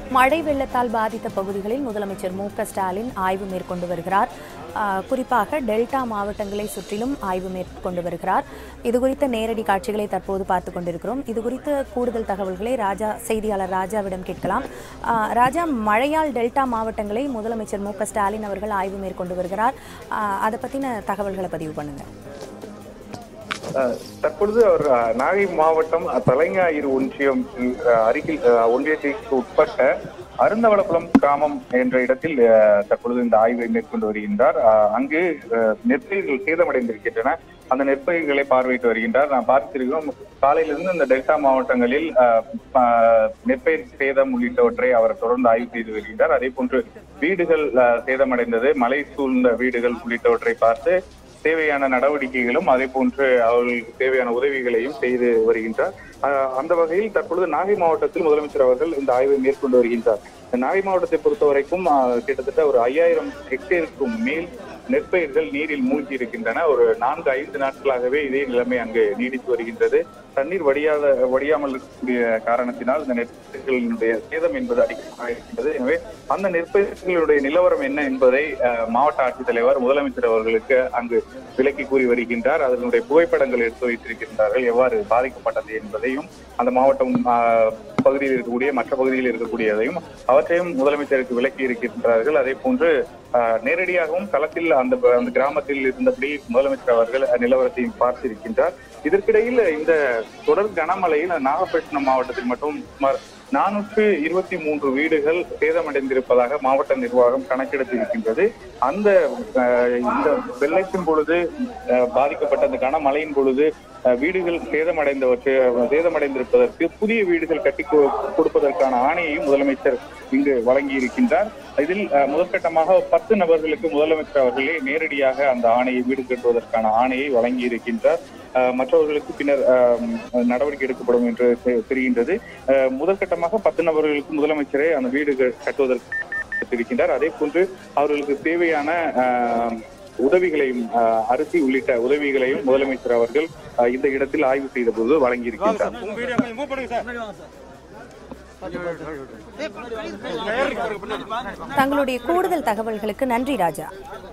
மழை வெள்ளத்தால் பாதித்த பகுதிகளில் முதலமைச்சர் மு க ஸ்டாலின் ஆய்வு மேற்கொண்டு வருகிறார் ஆஹ், குறிப்பாக டெல்டா மாவட்டங்களை சுற்றிலும் ஆய்வு மேற்கொண்டு வருகிறார் இது குறித்த நேரடி காட்சிகளை தற்போது பார்த்து கொண்டிருக்கிறோம் இது குறித்த கூடுதல் தகவல்களை ராஜா செய்தியாளர் ராஜாவிடம் கேட்கலாம் ஆஹ், ராஜா மழையால் டெல்டா மாவட்டங்களை முதலமைச்சர் மு க ஸ்டாலின் அவர்கள் ஆய்வு மேற்கொண்டு வருகிறார் ஆஹ், அதை பற்றின தகவல்களை பதிவு பண்ணுங்க அஹ் தற்பொழுது அவர் அஹ், நாகை மாவட்டம் அஹ், தலைஞாயிறு ஒன்றியம் அஹ், அருகில் அஹ், ஒன்றியத்திற்கு உட்பட்ட அருந்தவளக்குளம் கிராமம் என்ற இடத்தில் அஹ், தற்பொழுது இந்த ஆய்வை மேற்கொண்டு வருகின்றார் அஹ், அங்கு அஹ், நெற்பயிர்கள் சேதமடைந்திருக்கின்றன அந்த நெற்பயிர்களை பார்வையிட்டு வருகின்றார் நான் பார்த்திருக்கிறோம் காலையிலிருந்து இந்த டெல்டா மாவட்டங்களில் அஹ், அஹ், நெற்பயிர் சேதம் உள்ளிட்டவற்றை அவர் தொடர்ந்து ஆய்வு செய்து வருகின்றார் அதே போன்று வீடுகள் அஹ், சேதமடைந்தது மலை சூழ்ந்த வீடுகள் உள்ளிட்டவற்றை பார்த்து தேவையான நடவடிக்கைகளும் அதே போன்று அவர்களுக்கு தேவையான உதவிகளையும் செய்து வருகின்றார் அஹ் அந்த வகையில் தற்பொழுது நாகை மாவட்டத்தில் முதலமைச்சர் அவர்கள் இந்த ஆய்வை மேற்கொண்டு வருகின்றார் இந்த நாகை மாவட்டத்தை பொறுத்த வரைக்கும் அஹ், கிட்டத்தட்ட ஒரு ஐயாயிரம் ஹெக்டேருக்கும் மேல் நெற்பயிர்கள் நீரில் மூழ்கி இருக்கின்றன ஒரு நான்கு ஐந்து நாட்களாகவே இதே நிலைமை அங்கு நீடித்து வருகின்றது தண்ணீர் வடியாத வடியாமல் இருக்கக்கூடிய காரணத்தினால் இந்த நெற்பயிர்களினுடைய சேதம் என்பது அதிகமாக இருக்கின்றது எனவே அந்த நெற்பயிர்களுடைய நிலவரம் என்ன என்பதை அஹ், மாவட்ட ஆட்சித்தலைவர் முதலமைச்சர் அவர்களுக்கு அங்கு விளக்கி கூறி வருகின்றார் அதனுடைய புகைப்படங்கள் எடுத்து வைத்திருக்கின்றார்கள் எவ்வாறு பாதிக்கப்பட்டது என்பதையும் அந்த மாவட்டம் அஹ், பகுதியில் இருக்கக்கூடிய மற்ற பகுதியில் இருக்கக்கூடியதையும் அவற்றையும் முதலமைச்சருக்கு விளக்கி இருக்கின்றார்கள் அதே போன்று அஹ், நேரடியாகவும் களத்தில் அந்த அந்த கிராமத்தில் இருந்தபடி முதலமைச்சர் அவர்கள் நிலவரத்தை பார்த்திருக்கின்றார் இதற்கிடையில் இந்த தொடர் கனமழையில் நாகப்பட்டினம் மாவட்டத்தில் மட்டும் சுமார் நானூற்று இருபத்தி மூன்று வீடுகள் சேதமடைந்திருப்பதாக மாவட்ட நிர்வாகம் கணக்கெடுத்து இருக்கின்றது அந்த அஹ், இந்த வெள்ளத்தின் பொழுது அஹ், பாதிக்கப்பட்ட அந்த கனமழையின் பொழுது அஹ், வீடுகள் சேதமடைந்தவற்றை சேதமடைந்திருப்பதற்கு புதிய வீடுகள் கட்டி கொ- கொடுப்பதற்கான ஆணையையும் முதலமைச்சர் இங்கு வழங்கி இருக்கின்றார் இதில் அஹ், முதற்கட்டமாக பத்து நபர்களுக்கு முதலமைச்சர் அவர்களே நேரடியாக அந்த ஆணையை வீடு கட்டுவதற்கான ஆணையை வழங்கி இருக்கின்றார் அஹ், மற்றவர்களுக்கு பின்னர் அஹ், நடவடிக்கை எடுக்கப்படும் என்று தெ- தெரிகின்றது அஹ், முதற்கட்டமாக பத்து நபர்களுக்கு முதலமைச்சரே அந்த வீடுகள் கட்டுவதற்கு இருக்கின்றார் அதே போன்று அவர்களுக்கு தேவையான அஹ், உதவிகளையும் அஹ், அரிசி உள்ளிட்ட உதவிகளையும் முதலமைச்சர் அவர்கள் அஹ், இந்த இடத்தில் ஆய்வு செய்த போது வழங்கியிருக்கின்றார் தங்களுடைய கூடுதல் தகவல்களுக்கு நன்றி ராஜா